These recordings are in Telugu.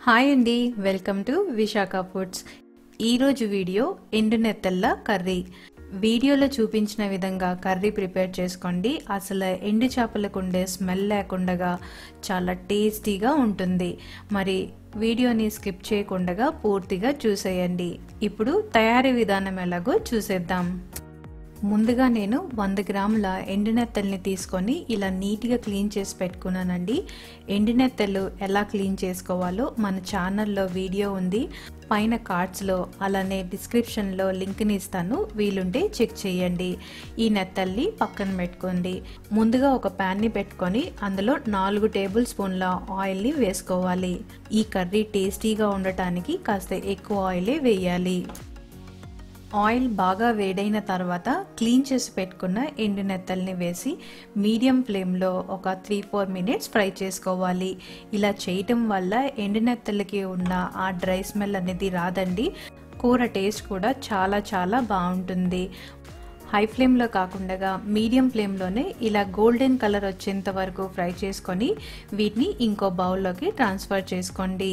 హాయ్ అండి వెల్కమ్ టు విశాఖ ఫుడ్స్ ఈరోజు వీడియో ఎండు నెత్తళ్ళ కర్రీ వీడియోలో చూపించిన విధంగా కర్రీ ప్రిపేర్ చేసుకోండి అసలు ఎండు చేపలకు ఉండే స్మెల్ లేకుండా చాలా టేస్టీగా ఉంటుంది మరి వీడియోని స్కిప్ చేయకుండా పూర్తిగా చూసేయండి ఇప్పుడు తయారీ విధానం ఎలాగో చూసేద్దాం ముందుగా నేను వంద గ్రాముల ఎండునెత్తల్ని తీసుకొని ఇలా నీట్గా క్లీన్ చేసి పెట్టుకున్నానండి ఎండునెత్తలు ఎలా క్లీన్ చేసుకోవాలో మన ఛానల్లో వీడియో ఉంది పైన కార్డ్స్లో అలానే డిస్క్రిప్షన్లో లింక్ని ఇస్తాను వీలుంటే చెక్ చేయండి ఈ నెత్తల్ని పక్కన పెట్టుకోండి ముందుగా ఒక ప్యాన్ని పెట్టుకొని అందులో నాలుగు టేబుల్ స్పూన్ల ఆయిల్ని వేసుకోవాలి ఈ కర్రీ టేస్టీగా ఉండటానికి కాస్త ఎక్కువ ఆయిలే వేయాలి ఆయిల్ బాగా వేడైన తర్వాత క్లీన్ చేసి పెట్టుకున్న ఎండు నెత్తల్ని వేసి మీడియం ఫ్లేమ్లో ఒక త్రీ ఫోర్ మినిట్స్ ఫ్రై చేసుకోవాలి ఇలా చేయటం వల్ల ఎండు నెత్తలకి ఉన్న ఆ డ్రై స్మెల్ అనేది రాదండి కూర టేస్ట్ కూడా చాలా చాలా బాగుంటుంది హై ఫ్లేమ్లో కాకుండా మీడియం ఫ్లేమ్లోనే ఇలా గోల్డెన్ కలర్ వచ్చేంత వరకు ఫ్రై చేసుకొని వీటిని ఇంకో బౌల్లోకి ట్రాన్స్ఫర్ చేసుకోండి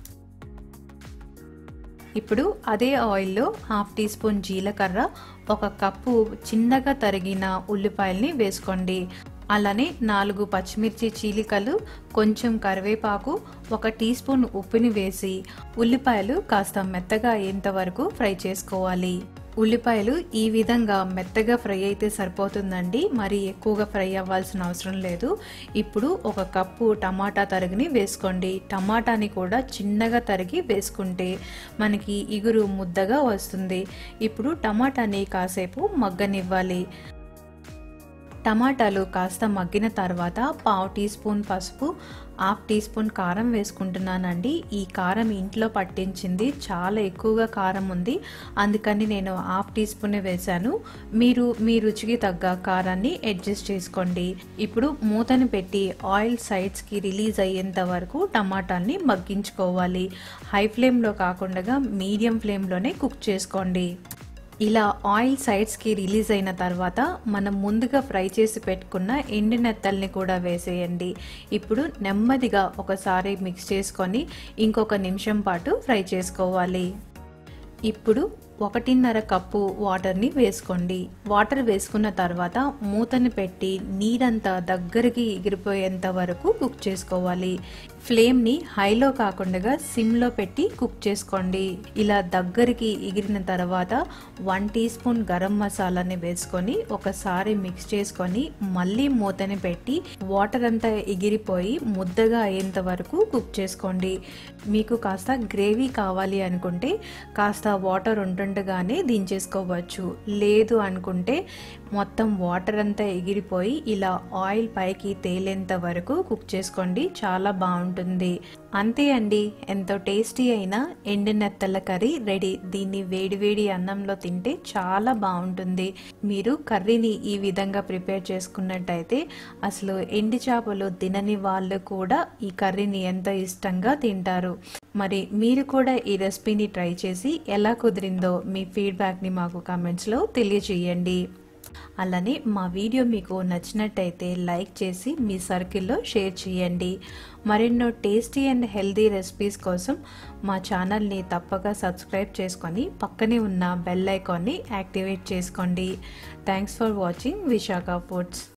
ఇప్పుడు అదే ఆయిల్లో హాఫ్ టీ స్పూన్ జీలకర్ర ఒక కప్పు చిన్నగా తరిగిన ఉల్లిపాయల్ని వేసుకోండి అలానే నాలుగు పచ్చిమిర్చి చీలికలు కొంచెం కరివేపాకు ఒక టీ స్పూన్ ఉప్పుని వేసి ఉల్లిపాయలు కాస్త మెత్తగా అయ్యేంత వరకు ఫ్రై చేసుకోవాలి ఉల్లిపాయలు ఈ విధంగా మెత్తగా ఫ్రై అయితే సరిపోతుందండి మరి ఎక్కువగా ఫ్రై అవ్వాల్సిన అవసరం లేదు ఇప్పుడు ఒక కప్పు టమాటా తరిగిని వేసుకోండి టమాటాని కూడా చిన్నగా తరిగి వేసుకుంటే మనకి ఇగురు ముద్దగా వస్తుంది ఇప్పుడు టమాటాని కాసేపు మగ్గనివ్వాలి టమాటాలు కాస్త మగ్గిన తర్వాత పావు టీ స్పూన్ పసుపు హాఫ్ టీ స్పూన్ కారం వేసుకుంటున్నానండి ఈ కారం ఇంట్లో పట్టించింది చాలా ఎక్కువగా కారం ఉంది అందుకని నేను హాఫ్ టీ స్పూన్ వేశాను మీరు మీ రుచికి తగ్గ కారాన్ని అడ్జస్ట్ చేసుకోండి ఇప్పుడు మూతని పెట్టి ఆయిల్ సైడ్స్కి రిలీజ్ అయ్యేంత వరకు టమాటాల్ని మగ్గించుకోవాలి హై ఫ్లేమ్లో కాకుండా మీడియం ఫ్లేమ్లోనే కుక్ చేసుకోండి ఇలా ఆయిల్ సైడ్స్కి రిలీజ్ అయిన తర్వాత మనం ముందుగా ఫ్రై చేసి పెట్టుకున్న ఎండు నెత్తల్ని కూడా వేసేయండి ఇప్పుడు నెమ్మదిగా ఒకసారి మిక్స్ చేసుకొని ఇంకొక నిమిషం పాటు ఫ్రై చేసుకోవాలి ఇప్పుడు ఒకటిన్నర కప్పు వాటర్ని వేసుకోండి వాటర్ వేసుకున్న తర్వాత మూతని పెట్టి నీరంతా దగ్గరికి ఎగిరిపోయేంత వరకు కుక్ చేసుకోవాలి ఫ్లేమ్ని హైలో కాకుండా సిమ్లో పెట్టి కుక్ చేసుకోండి ఇలా దగ్గరికి ఎగిరిన తర్వాత వన్ టీ స్పూన్ గరం మసాలాని వేసుకొని ఒకసారి మిక్స్ చేసుకొని మళ్ళీ మూతని పెట్టి వాటర్ అంతా ఎగిరిపోయి ముద్దగా అయ్యేంత వరకు కుక్ చేసుకోండి మీకు కాస్త గ్రేవీ కావాలి అనుకుంటే కాస్త వాటర్ ఉంటుండగానే దించేసుకోవచ్చు లేదు అనుకుంటే మొత్తం వాటర్ అంతా ఎగిరిపోయి ఇలా ఆయిల్ పైకి తేలేంత వరకు కుక్ చేసుకోండి చాలా బాగుంటుంది అంతే అండి ఎంతో టేస్టీ అయిన ఎండు నెత్తల కర్రీ రెడీ దీన్ని వేడివేడి అన్నంలో తింటే చాలా బాగుంటుంది మీరు కర్రీని ఈ విధంగా ప్రిపేర్ చేసుకున్నట్టయితే అసలు ఎండి చేపలు తినని వాళ్ళు కూడా ఈ కర్రీని ఎంతో ఇష్టంగా తింటారు మరి మీరు కూడా ఈ రెసిపీని ట్రై చేసి ఎలా కుదిరిందో మీ ఫీడ్బ్యాక్ని మాకు కామెంట్స్లో తెలియజేయండి అలానే మా వీడియో మీకు నచ్చినట్టయితే లైక్ చేసి మీ సర్కిల్లో షేర్ చేయండి మరెన్నో టేస్టీ అండ్ హెల్దీ రెసిపీస్ కోసం మా ఛానల్ని తప్పక సబ్స్క్రైబ్ చేసుకొని పక్కనే ఉన్న బెల్ ఐకాన్ని యాక్టివేట్ చేసుకోండి thanks for watching Visakha foods